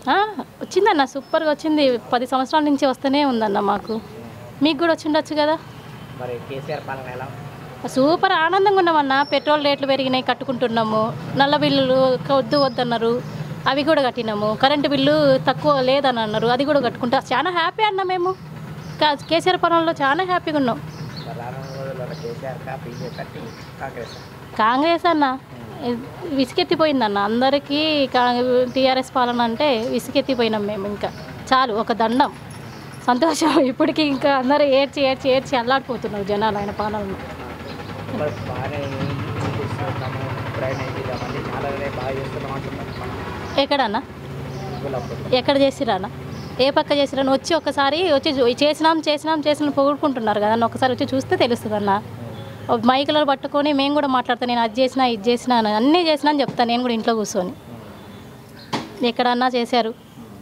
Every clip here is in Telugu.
ఆ, వచ్చిందన్న సూపర్గా వచ్చింది పది సంవత్సరాల నుంచి వస్తూనే ఉందన్న మాకు మీకు కూడా వచ్చిండొచ్చు కదా మరి కేసీఆర్ పాలన ఎలా సూపర్ ఆనందంగా ఉన్నామన్న పెట్రోల్ రేట్లు పెరిగినాయి కట్టుకుంటున్నాము నల్ల బిల్లులు వద్దు వద్దన్నారు అవి కూడా కట్టినాము కరెంటు బిల్లు తక్కువ లేదని అన్నారు అది కూడా కట్టుకుంటా చాలా హ్యాపీ అన్న మేము కా- కేసీఆర్ పొలంలో చాలా హ్యాపీగా ఉన్నాం మరి రానున్న రోజుల్లో కేసీఆర్ కా బీజేపీ కాంగ్రెస్ కాంగ్రెస్ అన్న విసికెత్తిపోయిందన్న అందరికీ టీఆర్ఎస్ పాలన అంటే విసికెత్తిపోయినాం మేము ఇంకా చాలు ఒక దండం సంతోషం ఇప్పటికీ ఇంకా అందరూ ఏడ్చి ఏడ్చి ఏడ్చి అల్లాడిపోతున్నారు జనాలు ఆయన పాలనలో మరి బాగానే చేస్తున్నాము డ్రైనేజ్ అవన్నీ చాలా బాగా చేస్తున్నాం అంటున్నారు ఎక్కడన్నా గులాబ్ ఎక్కడ చేసిరానా ఏ పక్క చేసిరాను వచ్చి ఒక్కసారి వచ్చి చూ- చేసినాం చేసినాం చేసినాం పొగుడుకుంటున్నారు కదా అన్న ఒకసారి వచ్చి చూస్తే తెలుస్తుంది అన్న మైకులో పట్టుకొని మేము కూడా మాట్లాడతాను నేను అది చేసినా ఇది చేసినా అని అన్నీ చేసినా అని చెప్తాను నేను కూడా ఇంట్లో కూర్చొని ఎక్కడన్నా చేశారు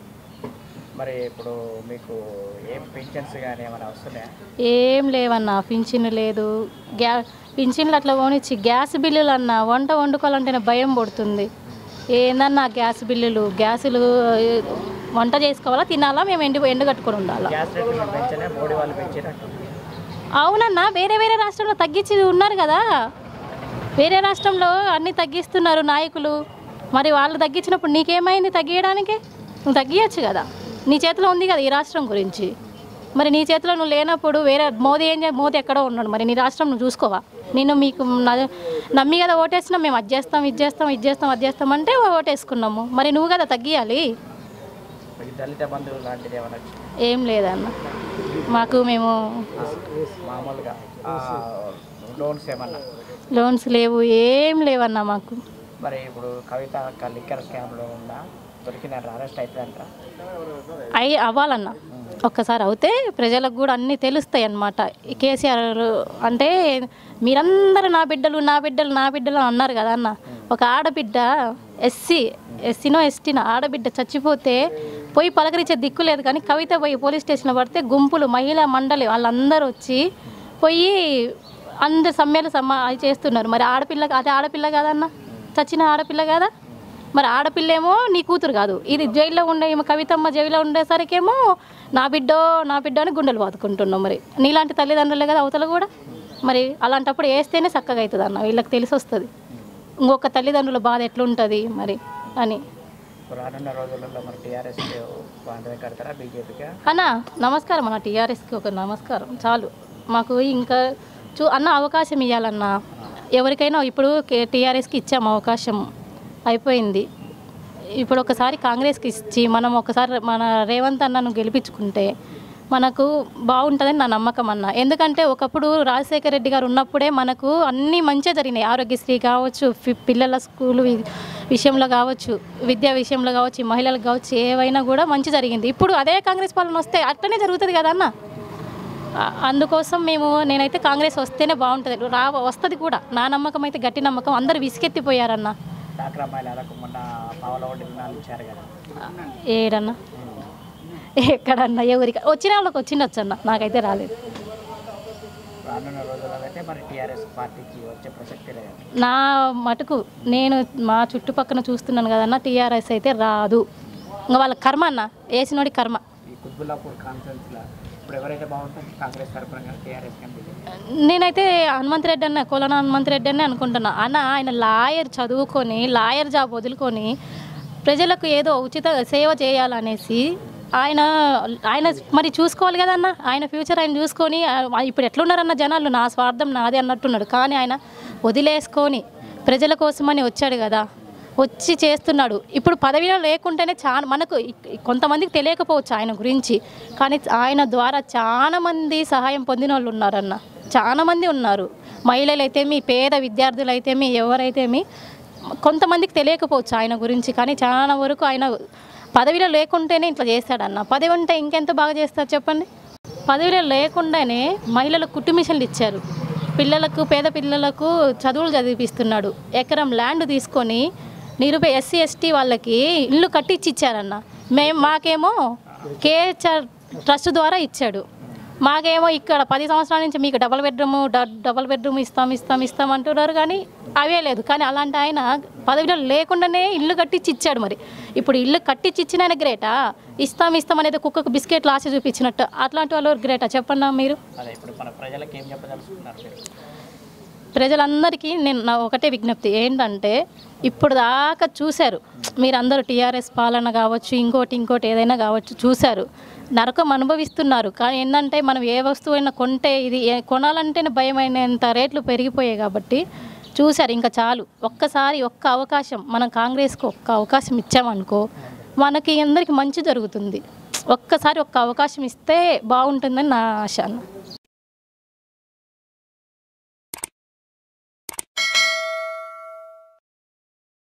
మరి ఇప్పుడు మీకు ఏం పెన్షన్స్ కానీ ఏమైనా వస్తున్నాయా ఏం లేవన్నా పింఛన్ లేదు గ్యా పింఛన్లు అట్లా పోనిచ్చి గ్యాస్ బిల్లులు అన్న వంట వండుకోవాలంటేనే భయం పడుతుంది ఏందన్నా గ్యాస్ బిల్లులు గ్యాసులు ఏ, వంట చేసుకోవాలా తినాలా మేము ఎండు ఎండు కట్టుకొని ఉండాలా గ్యాస్ రేట్లు పెంచనే మోడీ వాళ్ళు పెంచినట్టు అవునన్నా వేరే వేరే రాష్ట్రంలో తగ్గించి ఉన్నారు కదా వేరే రాష్ట్రంలో అన్నీ తగ్గిస్తున్నారు నాయకులు మరి వాళ్ళు తగ్గించినప్పుడు నీకేమైంది తగ్గియడానికి నువ్వు తగ్గియచ్చు కదా నీ చేతిలో ఉంది కదా ఈ రాష్ట్రం గురించి మరి నీ చేతిలో నువ్వు లేనప్పుడు వేరే మోదీ ఏం చే మోదీ ఎక్కడో ఉన్నాడు మరి నీ రాష్ట్రం నువ్వు చూసుకోవా నేను మీకు న- నమ్మి కదా ఓటేసినాం మేము అది చేస్తాం ఇది చేస్తాం ఇది చేస్తాం అది చేస్తాం అంటే ఓటేసుకున్నాము మరి నువ్వు కదా తగ్గియాలి ఈ దళిత బంధువులు లాంటిది ఏమైనా వచ్చిందా? ఏం లేదన్న మాకు మేము మామూలుగా లోన్స్ ఏమన్నా లోన్స్ లేవు ఏం లేవన్నా మాకు మరి ఇప్పుడు కవిత అక్క లిక్కర్ స్కామ్లో ఉందా దొరికిన అరెస్ట్ అవుతుందంటారా అయి అవ్వాలన్న ఒక్కసారి అవుతే ప్రజలకు కూడా అన్నీ తెలుస్తాయి అన్నమాట ఈ కేసీఆర్ అంటే మీరందరూ నా బిడ్డలు నా బిడ్డలు నా బిడ్డలు అన్నారు కదా అన్న ఒక ఆడబిడ్డ ఎస్సీ ఎస్సీనో ఎస్టీనో ఆడబిడ్డ చచ్చిపోతే పోయి పలకరించే దిక్కు లేదు కానీ కవిత పోయి పోలీస్ స్టేషన్లో పడితే గుంపులు మహిళా మండలి వాళ్ళందరూ వచ్చి పోయి అందరు సమ్మెలు సమ్మ అది చేస్తున్నారు మరి ఆడపిల్ల అది ఆడపిల్ల కాదన్న చచ్చిన ఆడపిల్ల కదా మరి ఆడపిల్లేమో నీ కూతురు కాదు ఇది జైల్లో ఉండే ఈమె కవితమ్మ జైల్లో ఉండేసరికేమో నా బిడ్డో నా బిడ్డో అని గుండెలు బాదుకుంటున్నాం మరి నీలాంటి తల్లిదండ్రులే కదా అవతల కూడా మరి అలాంటప్పుడు వేస్తేనే చక్కగా అవుతుంది అన్న వీళ్ళకి తెలిసి వస్తుంది ఇంకొక తల్లిదండ్రుల బాధ ఎట్లుంటుంది మరి అని రానున్న రోజులలో మరి టీఆర్ఎస్ బాంధవ కడతారా బీజేపీకి అన్న నమస్కారం అన్న టీఆర్ఎస్కి ఒక నమస్కారం చాలు మాకు ఇంకా చూ అన్న అవకాశం ఇవ్వాలన్న ఎవరికైనా ఇప్పుడు టీఆర్ఎస్కి ఇచ్చాము అవకాశం అయిపోయింది ఇప్పుడు ఒకసారి కాంగ్రెస్కి ఇచ్చి మనం ఒకసారి మన రేవంత్ అన్నను గెలిపించుకుంటే మనకు బాగుంటుందని నా నమ్మకం అన్న ఎందుకంటే ఒకప్పుడు రాజశేఖర రెడ్డి గారు ఉన్నప్పుడే మనకు అన్నీ మంచిగా జరిగినాయి ఆరోగ్యశ్రీ కావచ్చు ఫి- పిల్లల స్కూల్ వి- విషయంలో కావచ్చు విద్యా విషయంలో కావచ్చు ఈ మహిళలకు కావచ్చు ఏవైనా కూడా మంచి జరిగింది ఇప్పుడు అదే కాంగ్రెస్ పాలన వస్తే అట్లనే జరుగుతుంది కదా అన్న ఆ- అందుకోసం మేము నేనైతే కాంగ్రెస్ వస్తేనే బాగుంటుంది రా వస్తుంది కూడా నా నమ్మకం అయితే గట్టి నమ్మకం అందరు విసికెత్తిపోయారన్న డాక్టర్ అమ్మాయిలు అలా మొన్న పావుల ఒకటి దినాలు ఇచ్చారు కదా ఏడన్నా ఎక్కడన్నా ఎవరికి వచ్చిన వాళ్ళకి వచ్చిండొచ్చు అన్న నాకైతే రాలేదు రానున్న రోజులలో అయితే మరి టీఆర్ఎస్ పార్టీకి వచ్చే ప్రసక్తి లేదు నా మటుకు నేను మా చుట్టుపక్కల చూస్తున్నాను కదన్న టీఆర్ఎస్ అయితే రాదు ఇంకా వాళ్ళ కర్మ అన్న వేసినోడి కర్మ ఈ కుత్బుల్లాపూర్ కాన్ఫరెన్స్లో ఇప్పుడు ఎవరైతే బాగుంటుంది కాంగ్రెస్ తరఫున కానీ టీఆర్ఎస్ కానీ బీజేపీ నేనైతే హనుమంత్ రెడ్డి అన్న కోలన హనుమంత్ రెడ్డి అనే అనుకుంటున్నా అన్న ఆయన లాయర్ చదువుకొని లాయర్ జాబ్ వదులుకొని ప్రజలకు ఏదో ఉచిత సేవ చేయాలనేసి ఆయన ఆయన మరి చూసుకోవాలి కదన్న ఆయన ఫ్యూచర్ ఆయన చూసుకొని ఆ, ఇప్పుడు ఎట్లున్నారన్న జనాలు నా స్వార్థం నాది అన్నట్టున్నాడు కానీ ఆయన వదిలేసుకొని ప్రజల కోసమని వచ్చాడు కదా వచ్చి చేస్తున్నాడు ఇప్పుడు పదవిలో లేకుంటేనే చాలా మనకు ఇ- కొంతమందికి తెలియకపోవచ్చు ఆయన గురించి కానీ ఆయన ద్వారా చాలా మంది సహాయం పొందిన వాళ్ళు ఉన్నారన్న చాలా మంది ఉన్నారు మహిళలు అయితేమి పేద విద్యార్థులు అయితేమి ఎవరైతేమి కొంతమందికి తెలియకపోవచ్చు ఆయన గురించి కానీ చాలా వరకు ఆయన పదవిలో లేకుంటేనే ఇట్లా చేస్తాడన్న పదవి ఉంటే ఇంకెంత బాగా చేస్తారు చెప్పండి పదవిలో లేకుండానే మహిళలకు కుట్టు మిషన్లు ఇచ్చారు పిల్లలకు పేద పిల్లలకు చదువులు చదివిపిస్తున్నాడు ఎకరం ల్యాండ్ తీసుకొని నిరుపే ఎస్సీ ఎస్టీ వాళ్ళకి ఇల్లు కట్టించి ఇచ్చారన్న మేము మాకేమో కేహెచ్ఆర్ ట్రస్ట్ ద్వారా ఇచ్చాడు మాకేమో ఇక్కడ పది సంవత్సరాల నుంచి మీకు డబల్ బెడ్రూమ్ డ- డబల్ బెడ్రూమ్ ఇస్తాం ఇస్తాం ఇస్తాం అంటున్నారు కానీ అవే లేదు కానీ అలాంటి ఆయన పదవిలో లేకుండానే ఇల్లు కట్టించి ఇచ్చాడు మరి ఇప్పుడు ఇల్లు కట్టించి ఇచ్చిన ఆయన గ్రేటా ఇస్తాం ఇస్తాం అనేది కుక్కకు బిస్కెట్లు ఆశ చూపించినట్టు అట్లాంటి వాళ్ళు గ్రేటా చెప్పండి మీరు అదే ఇప్పుడు మన ప్రజలకు ఏం చెప్పదలుచుకున్నారు మీరు ప్రజలందరికీ నేను నా ఒకటే విజ్ఞప్తి ఏంటంటే ఇప్పుడు దాకా చూశారు మీరందరూ టీఆర్ఎస్ పాలన కావచ్చు ఇంకోటి ఇంకోటి ఏదైనా కావచ్చు చూశారు నరకం అనుభవిస్తున్నారు కానీ ఏంటంటే మనం ఏ వస్తువైనా కొంటే ఇది ఏ- కొనాలంటేనే భయమైనంత రేట్లు పెరిగిపోయాయి కాబట్టి చూశారు ఇంకా చాలు ఒక్కసారి ఒక్క అవకాశం మనం కాంగ్రెస్కి ఒక్క అవకాశం ఇచ్చామనుకో మనకి అందరికి మంచి జరుగుతుంది ఒక్కసారి ఒక్క అవకాశం ఇస్తే బాగుంటుందని నా ఆశ అన్న